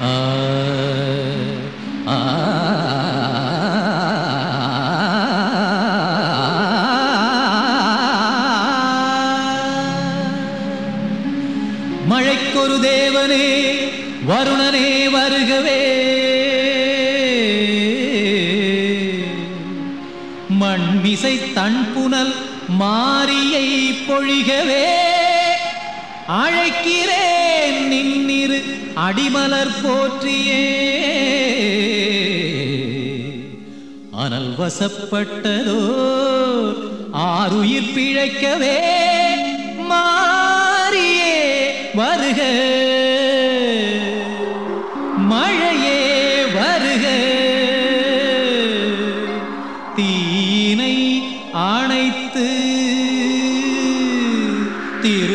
ஆ ஆ மழைக்கொரு தேவனே வருணனே வருகவே மண்மிசை தன்புனல் மாரியை பொழிகவே அழைக்கிறேன் நின்னிரு அடிமலர் போற்றியே அனல் வசப்பட்டதோ ஆறுயிர் பிழைக்கவே மாறியே வருக மழையே வருக தீனை அணைத்து திரு